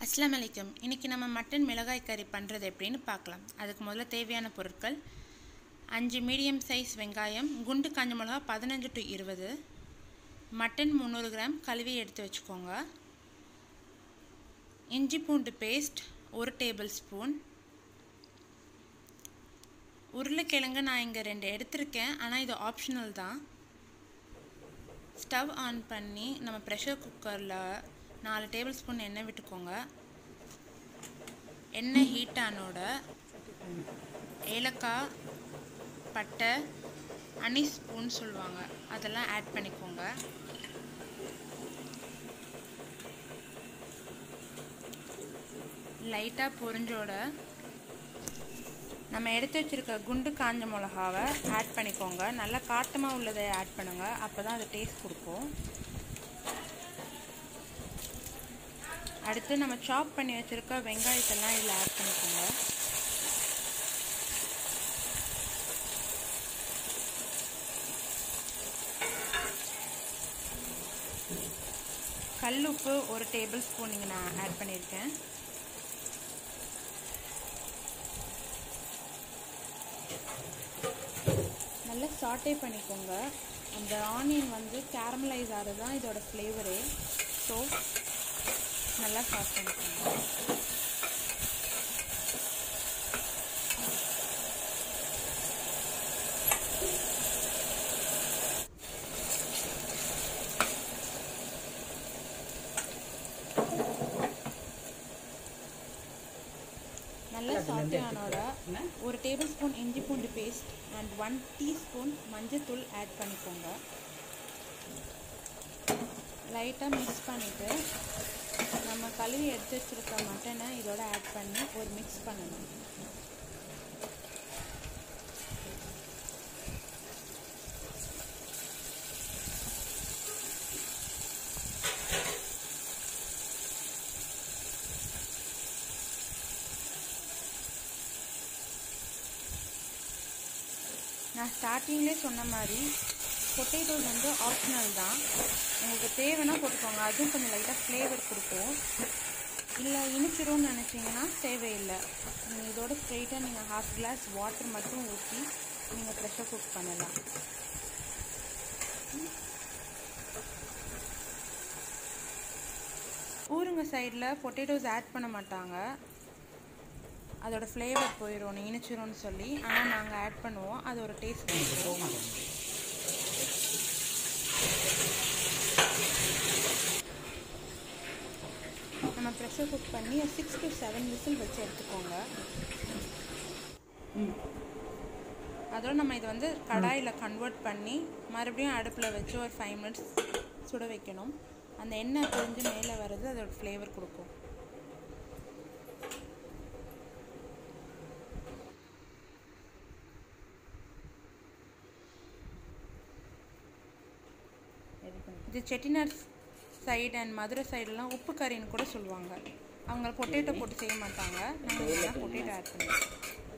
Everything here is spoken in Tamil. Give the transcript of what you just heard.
அஸ்லாம் அலைக்கும் இன்றைக்கி நம்ம மட்டன் மிளகாய் கறி பண்ணுறது எப்படின்னு பார்க்கலாம் அதுக்கு முதல்ல தேவையான பொருட்கள் அஞ்சு மீடியம் சைஸ் வெங்காயம் குண்டு காஞ்ச மிளகா பதினஞ்சு டு இருபது மட்டன் முந்நூறு கிராம் கழுவி எடுத்து வச்சுக்கோங்க இஞ்சி பூண்டு பேஸ்ட் ஒரு டேபிள் ஸ்பூன் உருளைக்கிழங்கு நான் இங்கே ரெண்டு எடுத்திருக்கேன் ஆனால் இது ஆப்ஷனல் தான் ஸ்டவ் ஆன் பண்ணி நம்ம ப்ரெஷர் குக்கரில் நாலு டேபிள் ஸ்பூன் எண்ணெய் விட்டுக்கோங்க எண்ணெய் ஹீட் ஆனோட ஏலக்காய் பட்டை அனி ஸ்பூன் சொல்லுவாங்க அதெல்லாம் ஆட் பண்ணிக்கோங்க லைட்டாக பொரிஞ்சோட நம்ம எடுத்து வச்சுருக்க குண்டு காஞ்ச மிளகாவை ஆட் பண்ணிக்கோங்க நல்லா காட்டமாக உள்ளதை ஆட் பண்ணுங்கள் அப்போ தான் அது டேஸ்ட் கொடுக்கும் அடுத்து நம்ம சாப் பண்ணி வச்சுருக்க வெங்காயத்தெல்லாம் இதில் ஆட் பண்ணிக்கோங்க கல்லுப்பு ஒரு டேபிள் ஸ்பூன் இங்கே நான் ஆட் பண்ணியிருக்கேன் நல்லா சாட்டே பண்ணிக்கோங்க அந்த ஆனியன் வந்து கேரமலைஸ் ஆகிறது தான் இதோட ஃப்ளேவரே ஸோ நல்லா சாட் பண்ணிக்கோங்க நல்ல சாட்டியானோட ஒரு டேபிள் ஸ்பூன் இஞ்சி பூண்டு பேஸ்ட் அண்ட் ஒன் டீஸ்பூன் மஞ்சத்தூள் ஆட் பண்ணிக்கோங்க லைட்டாக மிக்ஸ் பண்ணிவிட்டு நம்ம கழுவி எடுத்து வச்சுருக்க மட்டனை இதோட ஆட் பண்ணி ஒரு மிக்ஸ் பண்ணணும் நான் ஸ்டார்டிங்லேயே சொன்ன மாதிரி பொட்டேட்டோஸ் வந்து ஆப்ஷனல் தான் உங்களுக்கு தேவைன்னா போட்டுக்கோங்க அதுவும் கொஞ்சம் லைட்டாக ஃப்ளேவர் கொடுக்கும் இல்லை இனிச்சிரும்னு நினச்சிங்கன்னா தேவையில்லை நீங்கள் இதோட ஸ்ட்ரெயிட்டாக நீங்கள் ஹாஃப் கிளாஸ் வாட்டர் மட்டும் ஊற்றி நீங்கள் ப்ரெஷர் குக் பண்ணலாம் ஊருங்க சைடில் பொட்டேட்டோஸ் ஆட் பண்ண மாட்டாங்க அதோட ஃப்ளேவர் போயிடும் இனிச்சிரும்னு சொல்லி ஆனால் நாங்கள் ஆட் பண்ணுவோம் அது ஒரு டேஸ்ட் கொடுக்கும் நம்ம ப்ரெஷர் குக் பண்ணி சிக்ஸ் டு செவன் விசில் வச்சு எடுத்துக்கோங்க அதோட நம்ம இதை வந்து கடாயில் கன்வெர்ட் பண்ணி மறுபடியும் அடுப்பில் வச்சு ஒரு ஃபைவ் மினிட்ஸ் சுட வைக்கணும் அந்த எண்ணெய் பொரிஞ்சு மேலே வர்றது அதோட ஃப்ளேவர் கொடுக்கும் இது செட்டிநாட் சைடு அண்ட் மதுரை சைடெலாம் உப்பு கறின்னு கூட சொல்லுவாங்க அவங்க பொட்டேட்டோ போட்டு செய்ய மாட்டாங்க நாங்கள் இதெல்லாம் பொட்டேட்டோ ஆட் பண்ணுவோம்